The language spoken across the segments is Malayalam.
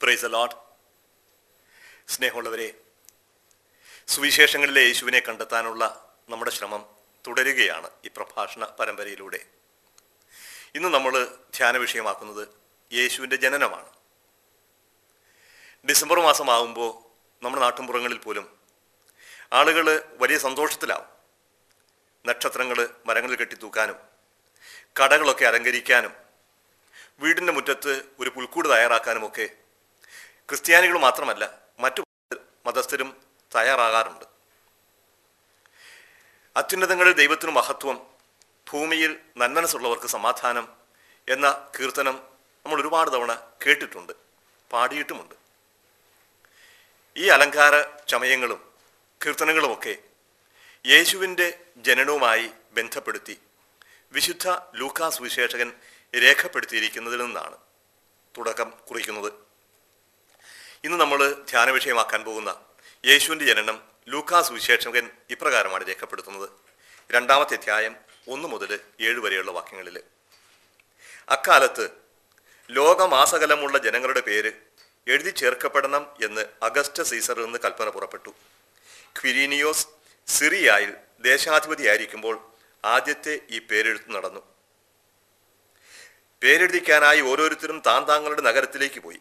പ്രൈസ് ലോഡ് സ്നേഹമുള്ളവരെ സുവിശേഷങ്ങളിലെ യേശുവിനെ കണ്ടെത്താനുള്ള നമ്മുടെ ശ്രമം തുടരുകയാണ് ഈ പ്രഭാഷണ പരമ്പരയിലൂടെ ഇന്ന് നമ്മൾ ധ്യാന വിഷയമാക്കുന്നത് യേശുവിൻ്റെ ജനനമാണ് ഡിസംബർ മാസമാകുമ്പോൾ നമ്മുടെ നാട്ടിൻപുറങ്ങളിൽ പോലും ആളുകൾ വലിയ സന്തോഷത്തിലാവും നക്ഷത്രങ്ങൾ മരങ്ങളിൽ കെട്ടിത്തൂക്കാനും കടകളൊക്കെ അലങ്കരിക്കാനും വീടിൻ്റെ മുറ്റത്ത് ഒരു പുൽക്കൂട് തയ്യാറാക്കാനുമൊക്കെ ക്രിസ്ത്യാനികൾ മാത്രമല്ല മറ്റു മതസ്ഥരും തയ്യാറാകാറുണ്ട് അത്യുന്നതങ്ങളിൽ ദൈവത്തിന് മഹത്വം ഭൂമിയിൽ നന്മനസ്സുള്ളവർക്ക് സമാധാനം എന്ന കീർത്തനം നമ്മൾ ഒരുപാട് തവണ കേട്ടിട്ടുണ്ട് പാടിയിട്ടുമുണ്ട് ഈ അലങ്കാര ചമയങ്ങളും കീർത്തനങ്ങളുമൊക്കെ യേശുവിൻ്റെ ജനനവുമായി ബന്ധപ്പെടുത്തി വിശുദ്ധ ലൂക്കാസ് വിശേഷകൻ രേഖപ്പെടുത്തിയിരിക്കുന്നതിൽ നിന്നാണ് തുടക്കം കുറിക്കുന്നത് ഇന്ന് നമ്മൾ ധ്യാന വിഷയമാക്കാൻ പോകുന്ന യേശുവിൻ്റെ ജനനം ലൂക്കാസ് വിശേഷകൻ ഇപ്രകാരമാണ് രേഖപ്പെടുത്തുന്നത് രണ്ടാമത്തെ അധ്യായം ഒന്ന് മുതൽ ഏഴ് വരെയുള്ള വാക്യങ്ങളിൽ അക്കാലത്ത് ലോകമാസകലമുള്ള ജനങ്ങളുടെ പേര് എഴുതി ചേർക്കപ്പെടണം എന്ന് അഗസ്റ്റ സീസറിൽ നിന്ന് കൽപ്പന പുറപ്പെട്ടു ക്വിരീനിയോസ് സിറിയായിൽ ദേശാധിപതിയായിരിക്കുമ്പോൾ ആദ്യത്തെ ഈ പേരെഴുത്ത് നടന്നു പേരെഴുതിക്കാനായി ഓരോരുത്തരും താൻ താങ്കളുടെ നഗരത്തിലേക്ക് പോയി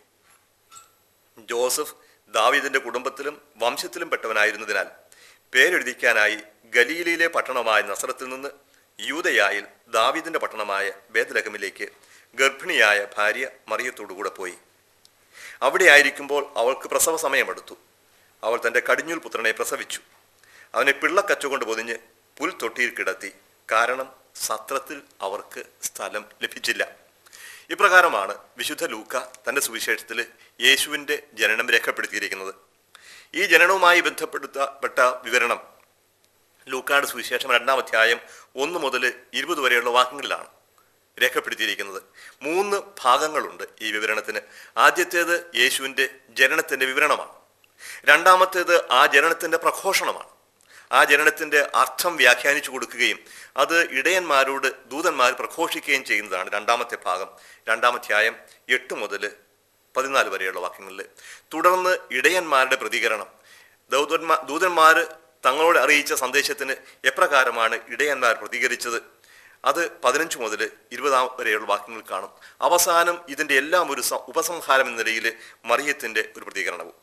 ജോസഫ് ദാവീദിന്റെ കുടുംബത്തിലും വംശത്തിലും പെട്ടവനായിരുന്നതിനാൽ പേരെഴുതിക്കാനായി ഗലീലയിലെ പട്ടണമായ നസറത്തിൽ നിന്ന് യൂതയായിൽ ദാവീദിന്റെ പട്ടണമായ ബേദലഹമിലേക്ക് ഗർഭിണിയായ ഭാര്യ മറിയത്തോടുകൂടെ പോയി അവിടെ ആയിരിക്കുമ്പോൾ അവൾക്ക് പ്രസവ സമയമെടുത്തു അവൾ തന്റെ കടിഞ്ഞൂൽ പുത്രനെ പ്രസവിച്ചു അവനെ പിള്ളക്കച്ചുകൊണ്ട് പൊതിഞ്ഞ് പുൽ തൊട്ടിയിൽ കിടത്തി കാരണം സത്രത്തിൽ അവർക്ക് സ്ഥലം ലഭിച്ചില്ല ഇപ്രകാരമാണ് വിശുദ്ധ ലൂക്ക തന്റെ സുവിശേഷത്തിൽ യേശുവിൻ്റെ ജനനം രേഖപ്പെടുത്തിയിരിക്കുന്നത് ഈ ജനനവുമായി ബന്ധപ്പെടുത്തപ്പെട്ട വിവരണം ലൂക്കാട് സുവിശേഷം രണ്ടാം അധ്യായം ഒന്ന് മുതൽ ഇരുപത് വരെയുള്ള വാക്യങ്ങളിലാണ് രേഖപ്പെടുത്തിയിരിക്കുന്നത് മൂന്ന് ഭാഗങ്ങളുണ്ട് ഈ വിവരണത്തിന് ആദ്യത്തേത് യേശുവിൻ്റെ ജനനത്തിൻ്റെ വിവരണമാണ് രണ്ടാമത്തേത് ആ ജനനത്തിൻ്റെ പ്രഘോഷണമാണ് ആ ജനനത്തിന്റെ അർത്ഥം വ്യാഖ്യാനിച്ചു കൊടുക്കുകയും അത് ഇടയന്മാരോട് ദൂതന്മാർ പ്രഘോഷിക്കുകയും ചെയ്യുന്നതാണ് രണ്ടാമത്തെ ഭാഗം രണ്ടാമധ്യായം എട്ട് മുതൽ പതിനാല് വരെയുള്ള വാക്യങ്ങളിൽ തുടർന്ന് ഇടയന്മാരുടെ പ്രതികരണം ദൗതന്മാർ ദൂതന്മാർ തങ്ങളോട് അറിയിച്ച സന്ദേശത്തിന് എപ്രകാരമാണ് ഇടയന്മാർ പ്രതികരിച്ചത് അത് പതിനഞ്ച് മുതൽ ഇരുപതാം വരെയുള്ള വാക്യങ്ങൾ കാണും അവസാനം ഇതിൻ്റെ എല്ലാം ഒരു സ- ഉപസംഹാരം എന്ന നിലയിൽ മറിയത്തിൻ്റെ ഒരു പ്രതികരണവും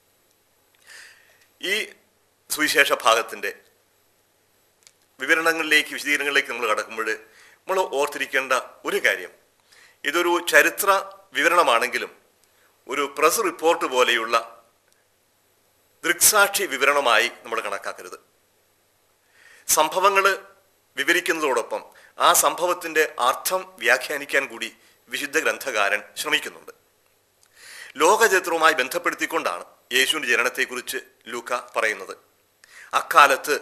ഈ സുവിശേഷ ഭാഗത്തിൻ്റെ വിവരണങ്ങളിലേക്ക് വിശദീകരണങ്ങളിലേക്ക് നമ്മൾ കടക്കുമ്പോൾ നമ്മൾ ഓർത്തിരിക്കേണ്ട ഒരു കാര്യം ഇതൊരു ചരിത്ര വിവരണമാണെങ്കിലും ഒരു പ്രസ് റിപ്പോർട്ട് പോലെയുള്ള ദൃക്സാക്ഷി വിവരണമായി നമ്മൾ കണക്കാക്കരുത് സംഭവങ്ങൾ വിവരിക്കുന്നതോടൊപ്പം ആ സംഭവത്തിൻ്റെ അർത്ഥം വ്യാഖ്യാനിക്കാൻ കൂടി വിശുദ്ധ ഗ്രന്ഥകാരൻ ശ്രമിക്കുന്നുണ്ട് ലോകചരിത്രവുമായി ബന്ധപ്പെടുത്തിക്കൊണ്ടാണ് യേശുവിൻ്റെ ജനനത്തെക്കുറിച്ച് ലൂക്ക പറയുന്നത് അക്കാലത്ത്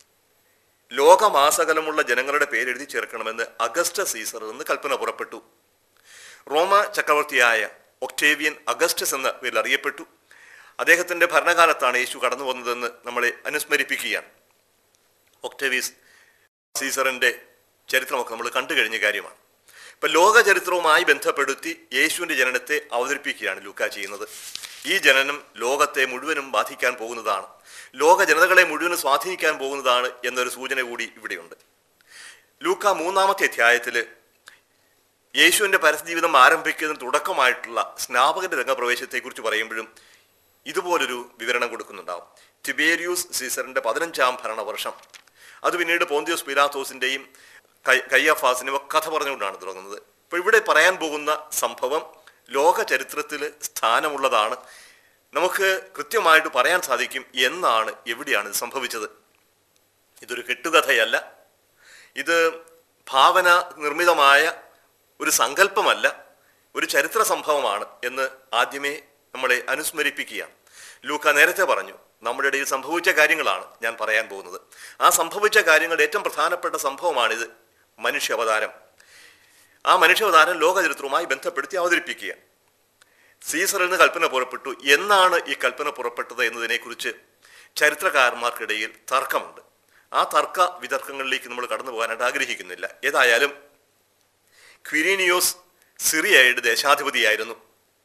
ലോകമാസകലമുള്ള ജനങ്ങളുടെ പേരെഴുതി ചേർക്കണമെന്ന് അഗസ്റ്റ സീസറിൽ നിന്ന് കൽപ്പന പുറപ്പെട്ടു റോമ ചക്രവർത്തിയായ ഒക്ടേവിയൻ അഗസ്റ്റസ് എന്ന പേരിൽ അറിയപ്പെട്ടു അദ്ദേഹത്തിന്റെ ഭരണകാലത്താണ് യേശു കടന്നു വന്നതെന്ന് നമ്മളെ അനുസ്മരിപ്പിക്കുകയാണ് ഒക്ടേവിയസ് സീസറിന്റെ ചരിത്രമൊക്കെ നമ്മൾ കണ്ടു കഴിഞ്ഞ കാര്യമാണ് ഇപ്പൊ ലോക ചരിത്രവുമായി ബന്ധപ്പെടുത്തി യേശുവിന്റെ ജനനത്തെ അവതരിപ്പിക്കുകയാണ് ലൂക്ക ചെയ്യുന്നത് ഈ ജനനം ലോകത്തെ മുഴുവനും ബാധിക്കാൻ പോകുന്നതാണ് ലോക ജനതകളെ മുഴുവനും സ്വാധീനിക്കാൻ പോകുന്നതാണ് എന്നൊരു സൂചന കൂടി ഇവിടെയുണ്ട് ലൂക്ക മൂന്നാമത്തെ അധ്യായത്തിൽ യേശുവിന്റെ പരസ്യജീവിതം ആരംഭിക്കുന്നതിന് തുടക്കമായിട്ടുള്ള സ്നാപകന്റെ രംഗപ്രവേശത്തെക്കുറിച്ച് പറയുമ്പോഴും ഇതുപോലൊരു വിവരണം കൊടുക്കുന്നുണ്ടാവും തിബേരിയൂസ് സീസറിന്റെ പതിനഞ്ചാം ഭരണവർഷം അത് പിന്നീട് പോന്തിയോസ് പിലാത്തോസിന്റെയും കൈ- കയ്യഫാസിനും ഒക്കെ കഥ പറഞ്ഞുകൊണ്ടാണ് തുടങ്ങുന്നത് അപ്പോൾ ഇവിടെ പറയാൻ പോകുന്ന സംഭവം ലോക ചരിത്രത്തിൽ സ്ഥാനമുള്ളതാണ് നമുക്ക് കൃത്യമായിട്ട് പറയാൻ സാധിക്കും എന്നാണ് എവിടെയാണ് ഇത് സംഭവിച്ചത് ഇതൊരു കെട്ടുകഥയല്ല ഇത് ഭാവന നിർമ്മിതമായ ഒരു സങ്കല്പമല്ല ഒരു ചരിത്ര സംഭവമാണ് എന്ന് ആദ്യമേ നമ്മളെ അനുസ്മരിപ്പിക്കുകയാണ് ലൂക്ക നേരത്തെ പറഞ്ഞു നമ്മുടെ ഇടയിൽ സംഭവിച്ച കാര്യങ്ങളാണ് ഞാൻ പറയാൻ പോകുന്നത് ആ സംഭവിച്ച കാര്യങ്ങളുടെ ഏറ്റവും പ്രധാനപ്പെട്ട സംഭവമാണിത് മനുഷ്യ അവതാരം ആ മനുഷ്യാവതാരം ലോകചരിത്രവുമായി ബന്ധപ്പെടുത്തി അവതരിപ്പിക്കുക സീസറിൽ നിന്ന് കൽപ്പന പുറപ്പെട്ടു എന്നാണ് ഈ കൽപ്പന പുറപ്പെട്ടത് എന്നതിനെക്കുറിച്ച് ചരിത്രകാരന്മാർക്കിടയിൽ തർക്കമുണ്ട് ആ തർക്ക വിതർക്കങ്ങളിലേക്ക് നമ്മൾ കടന്നു പോകാനായിട്ട് ആഗ്രഹിക്കുന്നില്ല ഏതായാലും ക്വിരീനിയോസ് സിറിയയുടെ ദേശാധിപതിയായിരുന്നു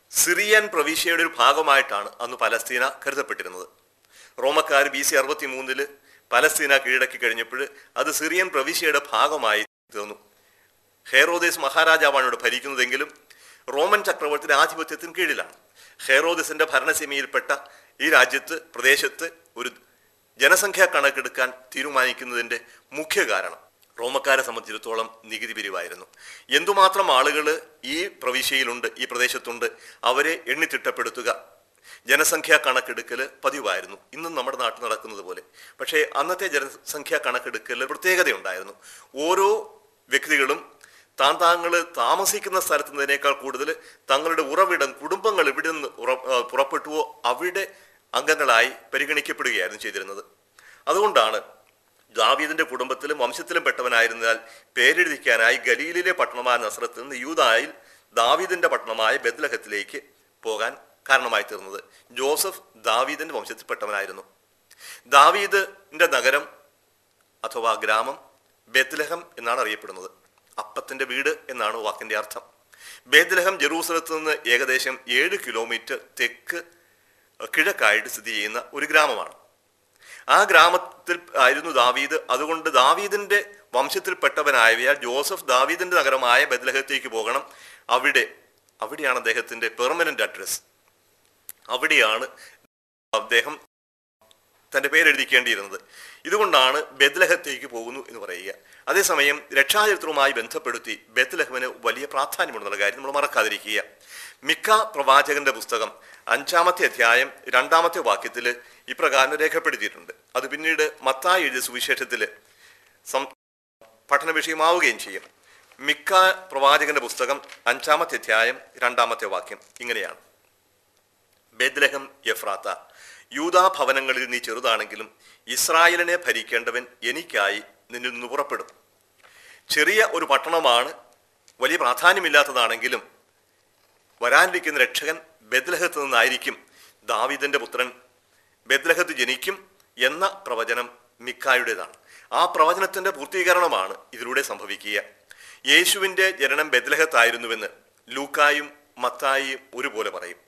സിറിയൻ പ്രവിശ്യയുടെ ഒരു ഭാഗമായിട്ടാണ് അന്ന് പലസ്തീന കരുതപ്പെട്ടിരുന്നത് റോമക്കാർ ബി സി അറുപത്തി മൂന്നില് പലസ്തീന കീഴടക്കി കഴിഞ്ഞപ്പോൾ അത് സിറിയൻ പ്രവിശ്യയുടെ ഭാഗമായി തീർന്നു ഹെറോദേസ് മഹാരാജാവാണ് ഇവിടെ ഭരിക്കുന്നതെങ്കിലും റോമൻ ചക്രവർത്തിയുടെ ആധിപത്യത്തിന് കീഴിലാണ് ഹെറോദസിന്റെ ഭരണസീമയിൽപ്പെട്ട ഈ രാജ്യത്ത് പ്രദേശത്ത് ഒരു ജനസംഖ്യാ കണക്കെടുക്കാൻ തീരുമാനിക്കുന്നതിന്റെ മുഖ്യ കാരണം റോമക്കാരെ സംബന്ധിച്ചിടത്തോളം നികുതി പിരിവായിരുന്നു എന്തുമാത്രം ആളുകൾ ഈ പ്രവിശ്യയിലുണ്ട് ഈ പ്രദേശത്തുണ്ട് അവരെ എണ്ണിത്തിട്ടപ്പെടുത്തുക ജനസംഖ്യാ കണക്കെടുക്കൽ പതിവായിരുന്നു ഇന്നും നമ്മുടെ നാട്ടിൽ നടക്കുന്നത് പോലെ പക്ഷേ അന്നത്തെ ജനസംഖ്യാ കണക്കെടുക്കൽ പ്രത്യേകതയുണ്ടായിരുന്നു ഓരോ വ്യക്തികളും താൻ താങ്കൾ താമസിക്കുന്ന സ്ഥലത്ത് നിന്നതിനേക്കാൾ കൂടുതൽ തങ്ങളുടെ ഉറവിടം കുടുംബങ്ങൾ എവിടെ നിന്ന് ഉറ- ആ, പുറപ്പെട്ടുവോ അവിടെ അംഗങ്ങളായി പരിഗണിക്കപ്പെടുകയായിരുന്നു ചെയ്തിരുന്നത് അതുകൊണ്ടാണ് ദാവീദിന്റെ കുടുംബത്തിലും വംശത്തിലും പെട്ടവനായിരുന്നാൽ പേരെഴുതിക്കാനായി ഗലീലിലെ പട്ടണമായ നസ്രത്തിൽ നിന്ന് യൂതായിൽ ദാവീദിന്റെ പട്ടണമായ ബദ്ലഹത്തിലേക്ക് പോകാൻ കാരണമായി തീർന്നത് ജോസഫ് ദാവീദിന്റെ വംശത്തിൽപ്പെട്ടവനായിരുന്നു ദാവീദിന്റെ നഗരം അഥവാ ഗ്രാമം ബെത്ലഹം എന്നാണ് അറിയപ്പെടുന്നത് അപ്പത്തിന്റെ വീട് എന്നാണ് വാക്കിന്റെ അർത്ഥം ബേദ്ലഹം ജെറൂസലത്ത് നിന്ന് ഏകദേശം ഏഴ് കിലോമീറ്റർ തെക്ക് കിഴക്കായിട്ട് സ്ഥിതി ചെയ്യുന്ന ഒരു ഗ്രാമമാണ് ആ ഗ്രാമത്തിൽ ആയിരുന്നു ദാവീദ് അതുകൊണ്ട് ദാവീദിന്റെ വംശത്തിൽപ്പെട്ടവനായവയാൽ ജോസഫ് ദാവീദിന്റെ നഗരമായ ബദ്ലഹത്തേക്ക് പോകണം അവിടെ അവിടെയാണ് അദ്ദേഹത്തിന്റെ പെർമനന്റ് അഡ്രസ് അവിടെയാണ് അദ്ദേഹം തന്റെ പേരെഴുതിക്കേണ്ടിയിരുന്നത് ഇതുകൊണ്ടാണ് ബെത്ലഹത്തേക്ക് പോകുന്നു എന്ന് പറയുക അതേസമയം രക്ഷാചരിത്രവുമായി ബന്ധപ്പെടുത്തി ബെത്ലഹമിന് വലിയ പ്രാധാന്യമുണ്ടെന്നുള്ള കാര്യം നമ്മൾ മറക്കാതിരിക്കുക മിക്ക പ്രവാചകന്റെ പുസ്തകം അഞ്ചാമത്തെ അധ്യായം രണ്ടാമത്തെ വാക്യത്തിൽ ഇപ്രകാരം രേഖപ്പെടുത്തിയിട്ടുണ്ട് അത് പിന്നീട് മത്തായി എഴുതിയ സുവിശേഷത്തിൽ സം പഠന വിഷയമാവുകയും ചെയ്യും മിക്ക പ്രവാചകന്റെ പുസ്തകം അഞ്ചാമത്തെ അധ്യായം രണ്ടാമത്തെ വാക്യം ഇങ്ങനെയാണ് ബേദ്ലഹം എഫ്രാത്ത യൂതാ ഭവനങ്ങളിൽ നീ ചെറുതാണെങ്കിലും ഇസ്രായേലിനെ ഭരിക്കേണ്ടവൻ എനിക്കായി നിന്നിൽ നിന്ന് പുറപ്പെടും ചെറിയ ഒരു പട്ടണമാണ് വലിയ പ്രാധാന്യമില്ലാത്തതാണെങ്കിലും വരാനിരിക്കുന്ന രക്ഷകൻ ബദ്ലഹത്ത് നിന്നായിരിക്കും ദാവീദിന്റെ പുത്രൻ ബദ്ലഹത്ത് ജനിക്കും എന്ന പ്രവചനം മിക്കായുടേതാണ് ആ പ്രവചനത്തിന്റെ പൂർത്തീകരണമാണ് ഇതിലൂടെ സംഭവിക്കുക യേശുവിന്റെ ജനനം ബദ്ലഹത്തായിരുന്നുവെന്ന് ലൂക്കായും മത്തായിയും ഒരുപോലെ പറയും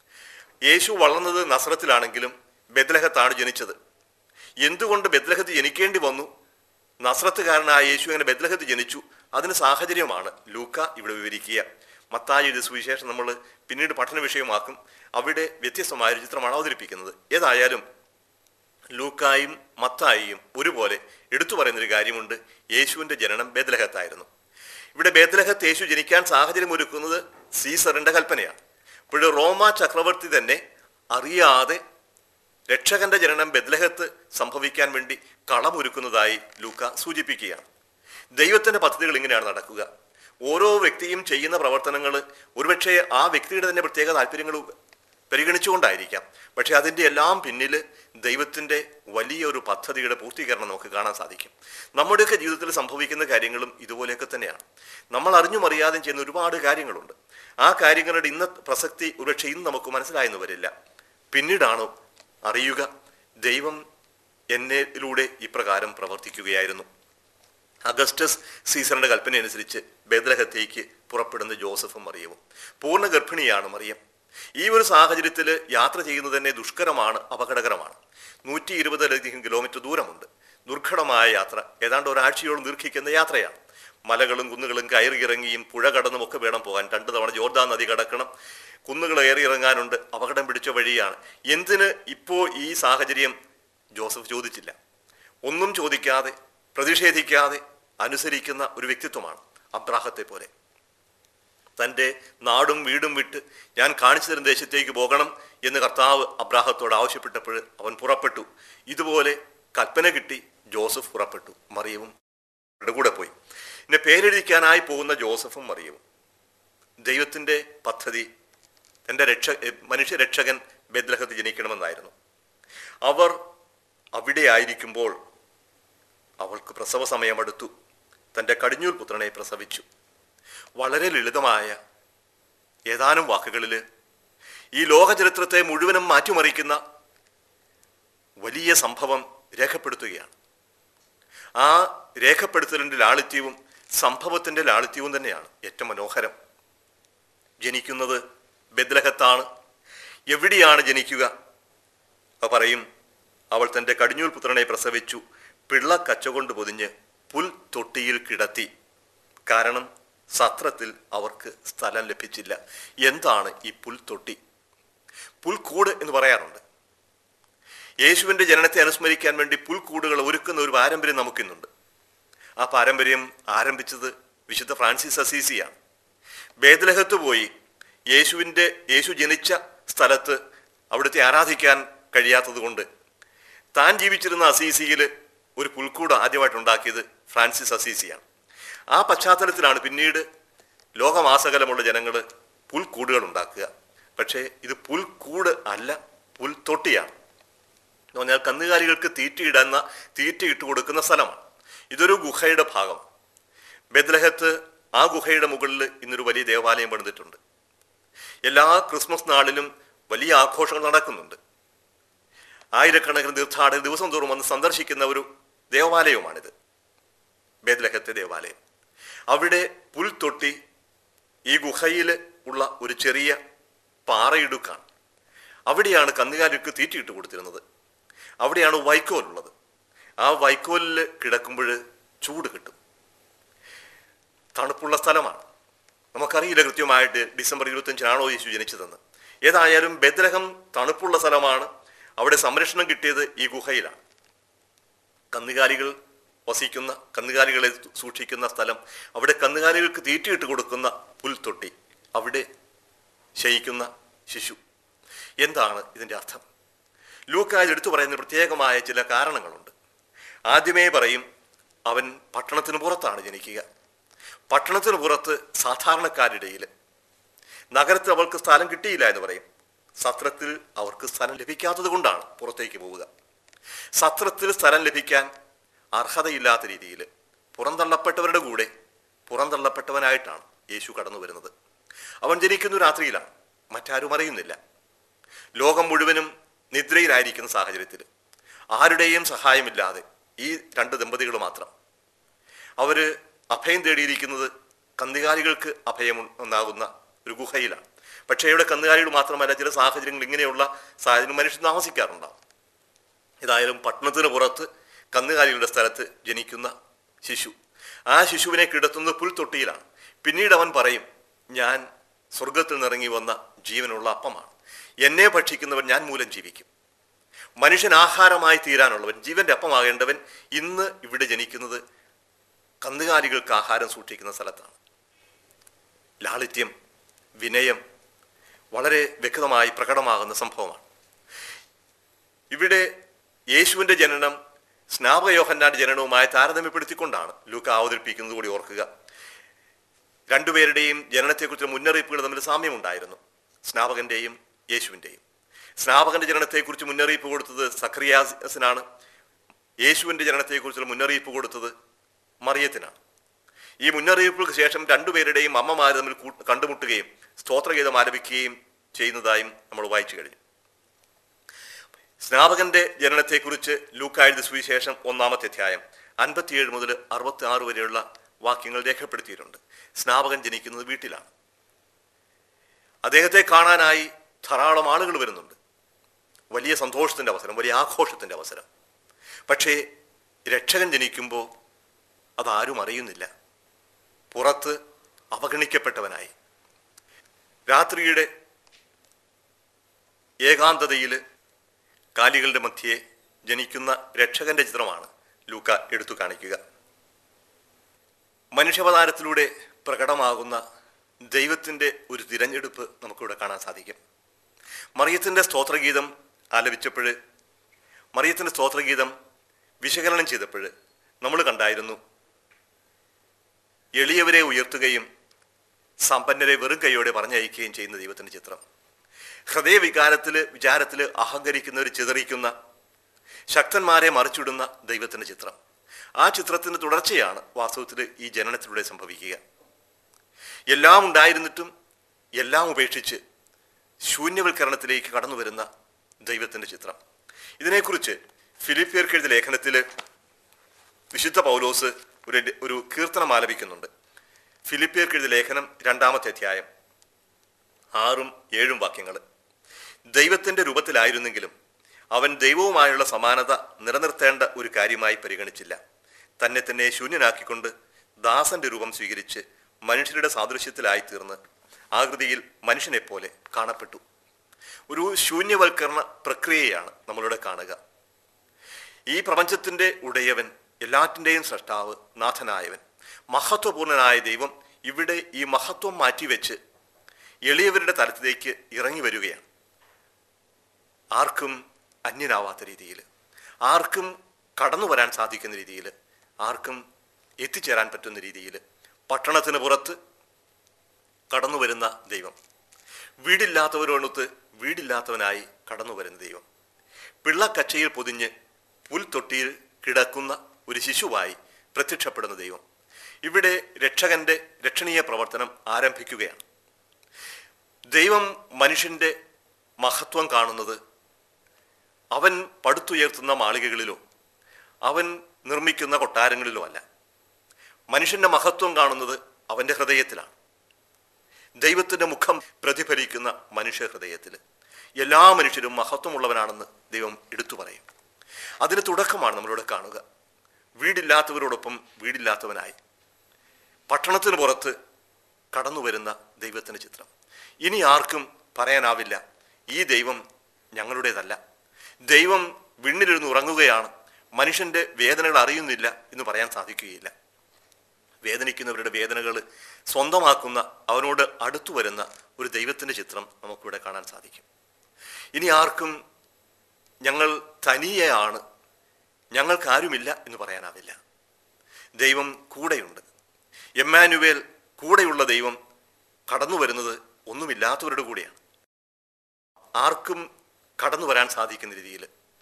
യേശു വളർന്നത് നസ്രത്തിലാണെങ്കിലും ബദ്ലഹത്താണ് ജനിച്ചത് എന്തുകൊണ്ട് ബദ്ലഹത്ത് ജനിക്കേണ്ടി വന്നു നസ്രത്തുകാരനായ യേശു അങ്ങനെ ബദ്ലഹത്ത് ജനിച്ചു അതിന് സാഹചര്യമാണ് ലൂക്ക ഇവിടെ വിവരിക്കുക മത്തായി എഴുതിയ സുവിശേഷം നമ്മൾ പിന്നീട് പഠന വിഷയമാക്കും അവിടെ വ്യത്യസ്തമായ ഒരു ചിത്രമാണ് അവതരിപ്പിക്കുന്നത് ഏതായാലും ലൂക്കായും മത്തായിയും ഒരുപോലെ എടുത്തു പറയുന്നൊരു കാര്യമുണ്ട് യേശുവിന്റെ ജനനം ബേദ്ലഹത്തായിരുന്നു ഇവിടെ ബേദ്ലഹത്ത് യേശു ജനിക്കാൻ സാഹചര്യം ഒരുക്കുന്നത് സീസറിന്റെ കൽപ്പനയാണ് ഇപ്പോൾ റോമ ചക്രവർത്തി തന്നെ അറിയാതെ രക്ഷകന്റെ ജനനം ബദ്ലഹത്ത് സംഭവിക്കാൻ വേണ്ടി കളമൊരുക്കുന്നതായി ലൂക്ക സൂചിപ്പിക്കുകയാണ് ദൈവത്തിന്റെ പദ്ധതികൾ ഇങ്ങനെയാണ് നടക്കുക ഓരോ വ്യക്തിയും ചെയ്യുന്ന പ്രവർത്തനങ്ങൾ ഒരുപക്ഷെ ആ വ്യക്തിയുടെ തന്നെ പ്രത്യേക താല്പര്യങ്ങൾ പരിഗണിച്ചുകൊണ്ടായിരിക്കാം പക്ഷെ അതിൻ്റെ എല്ലാം പിന്നിൽ ദൈവത്തിൻ്റെ വലിയൊരു പദ്ധതിയുടെ പൂർത്തീകരണം നമുക്ക് കാണാൻ സാധിക്കും നമ്മുടെയൊക്കെ ജീവിതത്തിൽ സംഭവിക്കുന്ന കാര്യങ്ങളും ഇതുപോലെയൊക്കെ തന്നെയാണ് നമ്മൾ അറിഞ്ഞും അറിയാതെയും ചെയ്യുന്ന ഒരുപാട് കാര്യങ്ങളുണ്ട് ആ കാര്യങ്ങളുടെ ഇന്ന പ്രസക്തി ഒരുപക്ഷെ ഇന്ന് നമുക്ക് മനസ്സിലായെന്ന് വരില്ല പിന്നീടാണോ അറിയുക ദൈവം എന്നിലൂടെ ഇപ്രകാരം പ്രവർത്തിക്കുകയായിരുന്നു അഗസ്റ്റസ് സീസറിന്റെ കൽപ്പന അനുസരിച്ച് ബേദ്ലഹത്തേക്ക് പുറപ്പെടുന്ന ജോസഫും മറിയവും പൂർണ്ണ ഗർഭിണിയാണ് മറിയം ഈ ഒരു സാഹചര്യത്തിൽ യാത്ര ചെയ്യുന്നത് തന്നെ ദുഷ്കരമാണ് അപകടകരമാണ് നൂറ്റി ഇരുപതിലധികം കിലോമീറ്റർ ദൂരമുണ്ട് ദുർഘടമായ യാത്ര ഏതാണ്ട് ഒരാഴ്ചയോളം ദീർഘിക്കുന്ന യാത്രയാണ് മലകളും കുന്നുകളും കയറിയിറങ്ങിയും പുഴ കടന്നും ഒക്കെ വേണം പോകാൻ രണ്ടു തവണ ജോർദാൻ നദി കടക്കണം കുന്നുകൾ കയറി ഇറങ്ങാനുണ്ട് അപകടം പിടിച്ച വഴിയാണ് എന്തിന് ഇപ്പോൾ ഈ സാഹചര്യം ജോസഫ് ചോദിച്ചില്ല ഒന്നും ചോദിക്കാതെ പ്രതിഷേധിക്കാതെ അനുസരിക്കുന്ന ഒരു വ്യക്തിത്വമാണ് അബ്രാഹത്തെ പോലെ തൻ്റെ നാടും വീടും വിട്ട് ഞാൻ കാണിച്ചു തരുന്ന ദേശത്തേക്ക് പോകണം എന്ന് കർത്താവ് അബ്രാഹത്തോട് ആവശ്യപ്പെട്ടപ്പോൾ അവൻ പുറപ്പെട്ടു ഇതുപോലെ കൽപ്പന കിട്ടി ജോസഫ് പുറപ്പെട്ടു മറിയവും അവരുടെ കൂടെ പോയി പിന്നെ പേരെഴുതിക്കാനായി പോകുന്ന ജോസഫും മറിയവും ദൈവത്തിൻ്റെ പദ്ധതി തൻ്റെ രക്ഷ മനുഷ്യ രക്ഷകൻ ബദ്ലഹത്ത് ജനിക്കണമെന്നായിരുന്നു അവർ അവിടെ ആയിരിക്കുമ്പോൾ അവൾക്ക് പ്രസവ സമയമെടുത്തു തൻ്റെ കടിഞ്ഞൂൽ പുത്രനെ പ്രസവിച്ചു വളരെ ലളിതമായ ഏതാനും വാക്കുകളിൽ ഈ ലോകചരിത്രത്തെ മുഴുവനും മാറ്റിമറിക്കുന്ന വലിയ സംഭവം രേഖപ്പെടുത്തുകയാണ് ആ രേഖപ്പെടുത്തലിൻ്റെ ലാളിത്യവും സംഭവത്തിൻ്റെ ലാളിത്യവും തന്നെയാണ് ഏറ്റവും മനോഹരം ജനിക്കുന്നത് ബദ്ലഹത്താണ് എവിടെയാണ് ജനിക്കുക അവ പറയും അവൾ തൻ്റെ കടിഞ്ഞൂൽ പുത്രനെ പ്രസവിച്ചു പിള്ള കച്ചകൊണ്ട് പൊതിഞ്ഞ് പുൽ തൊട്ടിയിൽ കിടത്തി കാരണം സത്രത്തിൽ അവർക്ക് സ്ഥലം ലഭിച്ചില്ല എന്താണ് ഈ പുൽത്തൊട്ടി പുൽക്കൂട് എന്ന് പറയാറുണ്ട് യേശുവിൻ്റെ ജനനത്തെ അനുസ്മരിക്കാൻ വേണ്ടി പുൽക്കൂടുകൾ ഒരുക്കുന്ന ഒരു പാരമ്പര്യം നമുക്കിന്നുണ്ട് ആ പാരമ്പര്യം ആരംഭിച്ചത് വിശുദ്ധ ഫ്രാൻസിസ് അസീസിയാണ് ബേദലഹത്ത് പോയി യേശുവിൻ്റെ യേശു ജനിച്ച സ്ഥലത്ത് അവിടുത്തെ ആരാധിക്കാൻ കഴിയാത്തത് കൊണ്ട് താൻ ജീവിച്ചിരുന്ന അസീസിയിൽ ഒരു പുൽക്കൂട് ആദ്യമായിട്ട് ഉണ്ടാക്കിയത് ഫ്രാൻസിസ് അസീസിയാണ് ആ പശ്ചാത്തലത്തിലാണ് പിന്നീട് ലോകമാസകലമുള്ള ജനങ്ങൾ പുൽക്കൂടുകൾ ഉണ്ടാക്കുക പക്ഷേ ഇത് പുൽക്കൂട് അല്ല പുൽത്തൊട്ടിയാണ് എന്ന് പറഞ്ഞാൽ കന്നുകാലികൾക്ക് തീറ്റയിടുന്ന തീറ്റ ഇട്ട് കൊടുക്കുന്ന സ്ഥലമാണ് ഇതൊരു ഗുഹയുടെ ഭാഗം ബദ്ലഹത്ത് ആ ഗുഹയുടെ മുകളിൽ ഇന്നൊരു വലിയ ദേവാലയം പണിതിട്ടുണ്ട് എല്ലാ ക്രിസ്മസ് നാളിലും വലിയ ആഘോഷങ്ങൾ നടക്കുന്നുണ്ട് ആയിരക്കണക്കിന് തീർത്ഥാടകർ ദിവസം തോറും വന്ന് സന്ദർശിക്കുന്ന ഒരു ദേവാലയവുമാണിത് ബേദ്ലഹത്തെ ദേവാലയം അവിടെ പുൽത്തൊട്ടി ഈ ഗുഹയിൽ ഉള്ള ഒരു ചെറിയ പാറയിടുക്കാണ് അവിടെയാണ് കന്നുകാലിക്ക് തീറ്റിയിട്ട് കൊടുത്തിരുന്നത് അവിടെയാണ് വൈക്കോൽ ഉള്ളത് ആ വൈക്കോലിൽ കിടക്കുമ്പോൾ ചൂട് കിട്ടും തണുപ്പുള്ള സ്ഥലമാണ് നമുക്കറിയില്ല കൃത്യമായിട്ട് ഡിസംബർ ഇരുപത്തഞ്ചിനാണോ യേശു ജനിച്ചതെന്ന് ഏതായാലും ബദ്രഹം തണുപ്പുള്ള സ്ഥലമാണ് അവിടെ സംരക്ഷണം കിട്ടിയത് ഈ ഗുഹയിലാണ് കന്നുകാലികൾ വസിക്കുന്ന കന്നുകാലികളെ സൂക്ഷിക്കുന്ന സ്ഥലം അവിടെ കന്നുകാലികൾക്ക് തീറ്റയിട്ട് കൊടുക്കുന്ന പുൽത്തൊട്ടി അവിടെ ശയിക്കുന്ന ശിശു എന്താണ് ഇതിൻ്റെ അർത്ഥം ലൂക്കായത് എടുത്തു പറയുന്ന പ്രത്യേകമായ ചില കാരണങ്ങളുണ്ട് ആദ്യമേ പറയും അവൻ പട്ടണത്തിന് പുറത്താണ് ജനിക്കുക പട്ടണത്തിന് പുറത്ത് സാധാരണക്കാരിടയിൽ നഗരത്തിൽ അവൾക്ക് സ്ഥലം കിട്ടിയില്ല എന്ന് പറയും സത്രത്തിൽ അവർക്ക് സ്ഥലം ലഭിക്കാത്തത് കൊണ്ടാണ് പുറത്തേക്ക് പോവുക സത്രത്തിൽ സ്ഥലം ലഭിക്കാൻ അർഹതയില്ലാത്ത രീതിയിൽ പുറന്തള്ളപ്പെട്ടവരുടെ കൂടെ പുറന്തള്ളപ്പെട്ടവനായിട്ടാണ് യേശു കടന്നു വരുന്നത് അവൻ ജനിക്കുന്ന രാത്രിയിലാണ് മറ്റാരും അറിയുന്നില്ല ലോകം മുഴുവനും നിദ്രയിലായിരിക്കുന്ന സാഹചര്യത്തിൽ ആരുടെയും സഹായമില്ലാതെ ഈ രണ്ട് ദമ്പതികൾ മാത്രം അവര് അഭയം തേടിയിരിക്കുന്നത് കന്നുകാലികൾക്ക് അഭയം ഉണ്ടാകുന്ന ഒരു ഗുഹയിലാണ് പക്ഷേ ഇവിടെ കന്നുകാലികൾ മാത്രമല്ല ചില സാഹചര്യങ്ങൾ ഇങ്ങനെയുള്ള സാഹചര്യം മനുഷ്യൻ താമസിക്കാറുണ്ടാവും ഏതായാലും പട്ടണത്തിന് പുറത്ത് കന്നുകാലികളുടെ സ്ഥലത്ത് ജനിക്കുന്ന ശിശു ആ ശിശുവിനെ കിടത്തുന്നത് പുൽത്തൊട്ടിയിലാണ് പിന്നീട് അവൻ പറയും ഞാൻ സ്വർഗത്തിൽ നിന്നിറങ്ങി വന്ന ജീവനുള്ള അപ്പമാണ് എന്നെ ഭക്ഷിക്കുന്നവൻ ഞാൻ മൂലം ജീവിക്കും മനുഷ്യൻ ആഹാരമായി തീരാനുള്ളവൻ ജീവന്റെ അപ്പമാകേണ്ടവൻ ഇന്ന് ഇവിടെ ജനിക്കുന്നത് കന്നുകാലികൾക്ക് ആഹാരം സൂക്ഷിക്കുന്ന സ്ഥലത്താണ് ലാളിത്യം വിനയം വളരെ വ്യക്തമായി പ്രകടമാകുന്ന സംഭവമാണ് ഇവിടെ യേശുവിൻ്റെ ജനനം സ്നാപകയോഹന്നാന്റെ ജനനവുമായി താരതമ്യപ്പെടുത്തിക്കൊണ്ടാണ് ലൂക്ക അവതരിപ്പിക്കുന്നത് കൂടി ഓർക്കുക രണ്ടുപേരുടെയും ജനനത്തെക്കുറിച്ച് മുന്നറിയിപ്പുകൾ തമ്മിൽ സാമ്യമുണ്ടായിരുന്നു സ്നാപകന്റെയും യേശുവിൻ്റെയും സ്നാപകന്റെ ജനനത്തെക്കുറിച്ച് മുന്നറിയിപ്പ് കൊടുത്തത് സക്രിയാസിനാണ് യേശുവിൻ്റെ ജനനത്തെക്കുറിച്ചുള്ള മുന്നറിയിപ്പ് കൊടുത്തത് മറിയത്തിനാണ് ഈ മുന്നറിയിപ്പുകൾക്ക് ശേഷം രണ്ടുപേരുടെയും അമ്മമാർ തമ്മിൽ കൂ- കണ്ടുമുട്ടുകയും സ്തോത്രഗീതം ആലപിക്കുകയും ചെയ്യുന്നതായും നമ്മൾ വായിച്ചു കഴിഞ്ഞു സ്നാപകന്റെ ജനനത്തെക്കുറിച്ച് ലൂക്കായുടെ സുവിശേഷം ഒന്നാമത്തെ അധ്യായം അൻപത്തിയേഴ് മുതൽ അറുപത്തി ആറ് വരെയുള്ള വാക്യങ്ങൾ രേഖപ്പെടുത്തിയിട്ടുണ്ട് സ്നാപകൻ ജനിക്കുന്നത് വീട്ടിലാണ് അദ്ദേഹത്തെ കാണാനായി ധാരാളം ആളുകൾ വരുന്നുണ്ട് വലിയ സന്തോഷത്തിന്റെ അവസരം വലിയ ആഘോഷത്തിന്റെ അവസരം പക്ഷേ രക്ഷകൻ ജനിക്കുമ്പോൾ അതാരും അറിയുന്നില്ല പുറത്ത് അവഗണിക്കപ്പെട്ടവനായി രാത്രിയുടെ ഏകാന്തതയിൽ കാലികളുടെ മധ്യേ ജനിക്കുന്ന രക്ഷകന്റെ ചിത്രമാണ് ലൂക്ക എടുത്തു കാണിക്കുക മനുഷ്യാവതാരത്തിലൂടെ പ്രകടമാകുന്ന ദൈവത്തിൻ്റെ ഒരു തിരഞ്ഞെടുപ്പ് നമുക്കിവിടെ കാണാൻ സാധിക്കും മറിയത്തിൻ്റെ സ്തോത്രഗീതം ആലപിച്ചപ്പോൾ മറിയത്തിൻ്റെ സ്തോത്രഗീതം വിശകലനം ചെയ്തപ്പോൾ നമ്മൾ കണ്ടായിരുന്നു എളിയവരെ ഉയർത്തുകയും സമ്പന്നരെ വെറും കൈയോടെ പറഞ്ഞയക്കുകയും ചെയ്യുന്ന ദൈവത്തിൻ്റെ ചിത്രം ഹൃദയവികാരത്തിൽ വിചാരത്തിൽ അഹങ്കരിക്കുന്നവർ ചിതറിക്കുന്ന ശക്തന്മാരെ മറിച്ചിടുന്ന ദൈവത്തിൻ്റെ ചിത്രം ആ ചിത്രത്തിൻ്റെ തുടർച്ചയാണ് വാസ്തവത്തിൽ ഈ ജനനത്തിലൂടെ സംഭവിക്കുക എല്ലാം ഉണ്ടായിരുന്നിട്ടും എല്ലാം ഉപേക്ഷിച്ച് ശൂന്യവൽക്കരണത്തിലേക്ക് കടന്നു വരുന്ന ദൈവത്തിൻ്റെ ചിത്രം ഇതിനെക്കുറിച്ച് ഫിലിപ്പിയർക്ക് എഴുതിയ ലേഖനത്തിൽ വിശുദ്ധ പൗലോസ് ഒരു ഒരു കീർത്തനം ആലപിക്കുന്നുണ്ട് ഫിലിപ്പിയർക്ക് എഴുതിയ ലേഖനം രണ്ടാമത്തെ അധ്യായം ആറും ഏഴും വാക്യങ്ങൾ ദൈവത്തിൻ്റെ രൂപത്തിലായിരുന്നെങ്കിലും അവൻ ദൈവവുമായുള്ള സമാനത നിലനിർത്തേണ്ട ഒരു കാര്യമായി പരിഗണിച്ചില്ല തന്നെ തന്നെ ശൂന്യനാക്കിക്കൊണ്ട് ദാസന്റെ രൂപം സ്വീകരിച്ച് മനുഷ്യരുടെ സാദൃശ്യത്തിലായി തീർന്ന് ആകൃതിയിൽ മനുഷ്യനെ പോലെ കാണപ്പെട്ടു ഒരു ശൂന്യവൽക്കരണ പ്രക്രിയയാണ് നമ്മളിവിടെ കാണുക ഈ പ്രപഞ്ചത്തിന്റെ ഉടയവൻ എല്ലാറ്റിൻ്റെയും സൃഷ്ടാവ് നാഥനായവൻ മഹത്വപൂർണനായ ദൈവം ഇവിടെ ഈ മഹത്വം മാറ്റിവെച്ച് എളിയവരുടെ തലത്തിലേക്ക് ഇറങ്ങി വരികയാണ് ആർക്കും അന്യനാവാത്ത രീതിയിൽ ആർക്കും കടന്നു വരാൻ സാധിക്കുന്ന രീതിയിൽ ആർക്കും എത്തിച്ചേരാൻ പറ്റുന്ന രീതിയിൽ പട്ടണത്തിന് പുറത്ത് കടന്നു വരുന്ന ദൈവം വീടില്ലാത്തവരോടൊത്ത് വീടില്ലാത്തവനായി കടന്നു വരുന്ന ദൈവം പിള്ളക്കച്ചയിൽ പൊതിഞ്ഞ് പുൽത്തൊട്ടിയിൽ കിടക്കുന്ന ഒരു ശിശുവായി പ്രത്യക്ഷപ്പെടുന്ന ദൈവം ഇവിടെ രക്ഷകന്റെ രക്ഷണീയ പ്രവർത്തനം ആരംഭിക്കുകയാണ് ദൈവം മനുഷ്യന്റെ മഹത്വം കാണുന്നത് അവൻ പടുത്തുയർത്തുന്ന മാളികകളിലോ അവൻ നിർമ്മിക്കുന്ന കൊട്ടാരങ്ങളിലോ അല്ല മനുഷ്യന്റെ മഹത്വം കാണുന്നത് അവന്റെ ഹൃദയത്തിലാണ് ദൈവത്തിന്റെ മുഖം പ്രതിഫലിക്കുന്ന മനുഷ്യ ഹൃദയത്തിൽ എല്ലാ മനുഷ്യരും മഹത്വമുള്ളവനാണെന്ന് ദൈവം എടുത്തു പറയും അതിന് തുടക്കമാണ് നമ്മളിവിടെ കാണുക വീടില്ലാത്തവരോടൊപ്പം വീടില്ലാത്തവനായി പട്ടണത്തിന് പുറത്ത് കടന്നു വരുന്ന ദൈവത്തിന്റെ ചിത്രം ഇനി ആർക്കും പറയാനാവില്ല ഈ ദൈവം ഞങ്ങളുടേതല്ല ദൈവം വിണ്ണിലിരുന്ന് ഉറങ്ങുകയാണ് മനുഷ്യന്റെ വേദനകൾ അറിയുന്നില്ല എന്ന് പറയാൻ സാധിക്കുകയില്ല വേദനിക്കുന്നവരുടെ വേദനകൾ സ്വന്തമാക്കുന്ന അവനോട് അടുത്തു വരുന്ന ഒരു ദൈവത്തിന്റെ ചിത്രം നമുക്കിവിടെ കാണാൻ സാധിക്കും ഇനി ആർക്കും ഞങ്ങൾ തനിയെയാണ് ഞങ്ങൾക്കാരുമില്ല എന്ന് പറയാനാവില്ല ദൈവം കൂടെയുണ്ട് എമ്മാനുവേൽ കൂടെയുള്ള ദൈവം കടന്നു വരുന്നത് ഒന്നുമില്ലാത്തവരുടെ കൂടെയാണ് ആർക്കും കടന്നു വരാൻ സാധിക്കുന്ന രീതിയിൽ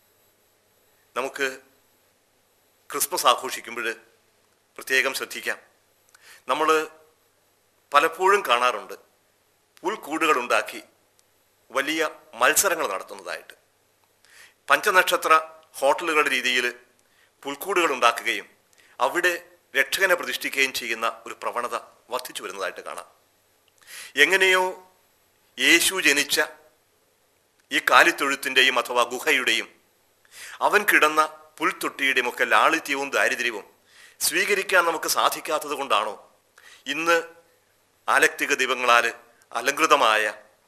നമുക്ക് ക്രിസ്മസ് ആഘോഷിക്കുമ്പോൾ പ്രത്യേകം ശ്രദ്ധിക്കാം നമ്മൾ പലപ്പോഴും കാണാറുണ്ട് പുൽക്കൂടുകൾ ഉണ്ടാക്കി വലിയ മത്സരങ്ങൾ നടത്തുന്നതായിട്ട് പഞ്ചനക്ഷത്ര ഹോട്ടലുകളുടെ രീതിയിൽ പുൽക്കൂടുകൾ ഉണ്ടാക്കുകയും അവിടെ രക്ഷകനെ പ്രതിഷ്ഠിക്കുകയും ചെയ്യുന്ന ഒരു പ്രവണത വർദ്ധിച്ചു വരുന്നതായിട്ട് കാണാം എങ്ങനെയോ യേശു ജനിച്ച ഈ കാലിത്തൊഴുത്തിൻ്റെയും അഥവാ ഗുഹയുടെയും അവൻ കിടന്ന പുൽത്തൊട്ടിയുടെയും ഒക്കെ ലാളിത്യവും ദാരിദ്ര്യവും സ്വീകരിക്കാൻ നമുക്ക് സാധിക്കാത്തത് കൊണ്ടാണോ ഇന്ന് ആലക്തിക ദൈവങ്ങളാൽ അലങ്കൃതമായ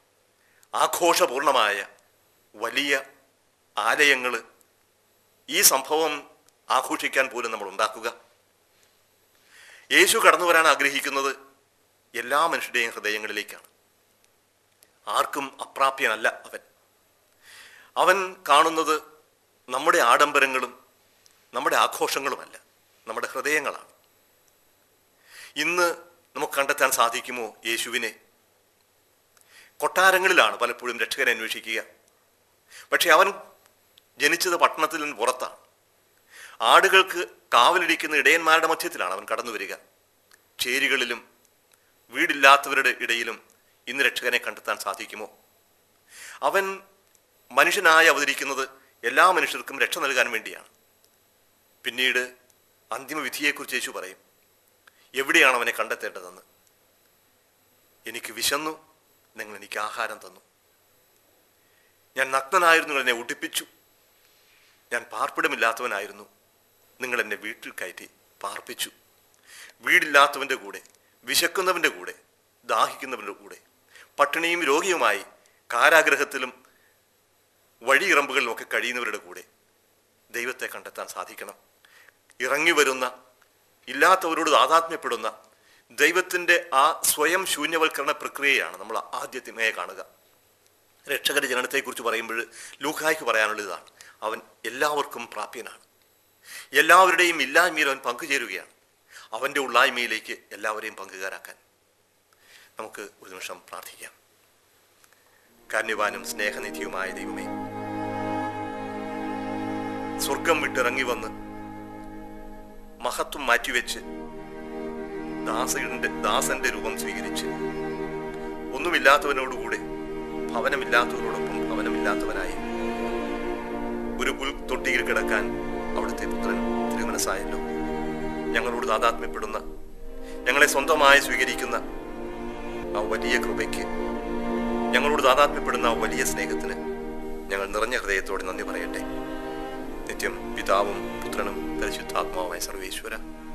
ആഘോഷപൂർണമായ വലിയ ആലയങ്ങൾ ഈ സംഭവം ആഘോഷിക്കാൻ പോലും നമ്മൾ ഉണ്ടാക്കുക യേശു കടന്നു വരാൻ ആഗ്രഹിക്കുന്നത് എല്ലാ മനുഷ്യരുടെയും ഹൃദയങ്ങളിലേക്കാണ് ആർക്കും അപ്രാപ്യനല്ല അവൻ അവൻ കാണുന്നത് നമ്മുടെ ആഡംബരങ്ങളും നമ്മുടെ ആഘോഷങ്ങളുമല്ല നമ്മുടെ ഹൃദയങ്ങളാണ് ഇന്ന് നമുക്ക് കണ്ടെത്താൻ സാധിക്കുമോ യേശുവിനെ കൊട്ടാരങ്ങളിലാണ് പലപ്പോഴും രക്ഷകനെ അന്വേഷിക്കുക പക്ഷെ അവൻ ജനിച്ചത് പട്ടണത്തിൽ നിന്ന് പുറത്താണ് ആടുകൾക്ക് കാവലിരിക്കുന്ന ഇടയന്മാരുടെ മധ്യത്തിലാണ് അവൻ കടന്നു വരിക ചേരികളിലും വീടില്ലാത്തവരുടെ ഇടയിലും ഇന്ന് രക്ഷകനെ കണ്ടെത്താൻ സാധിക്കുമോ അവൻ മനുഷ്യനായി അവതരിക്കുന്നത് എല്ലാ മനുഷ്യർക്കും രക്ഷ നൽകാൻ വേണ്ടിയാണ് പിന്നീട് അന്തിമവിധിയെക്കുറിച്ച് യേശു പറയും എവിടെയാണ് അവനെ കണ്ടെത്തേണ്ടതെന്ന് എനിക്ക് വിശന്നു നിങ്ങൾ എനിക്ക് ആഹാരം തന്നു ഞാൻ നഗ്നനായിരുന്നു നിങ്ങൾ എന്നെ ഉടുപ്പിച്ചു ഞാൻ പാർപ്പിടമില്ലാത്തവനായിരുന്നു നിങ്ങൾ എന്നെ വീട്ടിൽ കയറ്റി പാർപ്പിച്ചു വീടില്ലാത്തവൻ്റെ കൂടെ വിശക്കുന്നവൻ്റെ കൂടെ ദാഹിക്കുന്നവൻ്റെ കൂടെ പട്ടിണിയും രോഗിയുമായി കാരാഗ്രഹത്തിലും വഴിയിറമ്പുകളിലും ഒക്കെ കഴിയുന്നവരുടെ കൂടെ ദൈവത്തെ കണ്ടെത്താൻ സാധിക്കണം ഇറങ്ങി വരുന്ന ഇല്ലാത്തവരോട് താതാത്മ്യപ്പെടുന്ന ദൈവത്തിൻ്റെ ആ സ്വയം ശൂന്യവൽക്കരണ പ്രക്രിയയാണ് നമ്മൾ ആദ്യത്തിമയെ കാണുക രക്ഷകന്റെ ജനനത്തെക്കുറിച്ച് പറയുമ്പോൾ ലൂക്കായ്ക്ക് പറയാനുള്ളത് ഇതാണ് അവൻ എല്ലാവർക്കും പ്രാപ്യനാണ് എല്ലാവരുടെയും ഇല്ലായ്മയിൽ അവൻ പങ്കുചേരുകയാണ് അവൻ്റെ ഉള്ളായ്മയിലേക്ക് എല്ലാവരെയും പങ്കുകാരാക്കാൻ നമുക്ക് ഒരു നിമിഷം പ്രാർത്ഥിക്കാം കാന്യവാനും സ്നേഹനിധിയുമായ ദൈവമേ സ്വർഗം വിട്ടിറങ്ങി വന്ന് മഹത്വം മാറ്റിവെച്ച് ദാസന്റെ ദാസന്റെ രൂപം സ്വീകരിച്ച് ഒന്നുമില്ലാത്തവനോടുകൂടെ ഭവനമില്ലാത്തവരോടൊപ്പം ഭവനമില്ലാത്തവനായി ഒരു പുൽ തൊട്ടിയിൽ കിടക്കാൻ അവിടുത്തെ പുത്രൻ തിരുമനസ്സായല്ലോ ഞങ്ങളോട് താതാത്മ്യപ്പെടുന്ന ഞങ്ങളെ സ്വന്തമായി സ്വീകരിക്കുന്ന ആ വലിയ കൃപയ്ക്ക് ഞങ്ങളോട് താതാത്മ്യപ്പെടുന്ന ആ വലിയ സ്നേഹത്തിന് ഞങ്ങൾ നിറഞ്ഞ ഹൃദയത്തോടെ നന്ദി പറയട്ടെ നിത്യം പിതാവും പുത്രനും പരിശുദ്ധാത്മാവുമായ സർവേശ്വര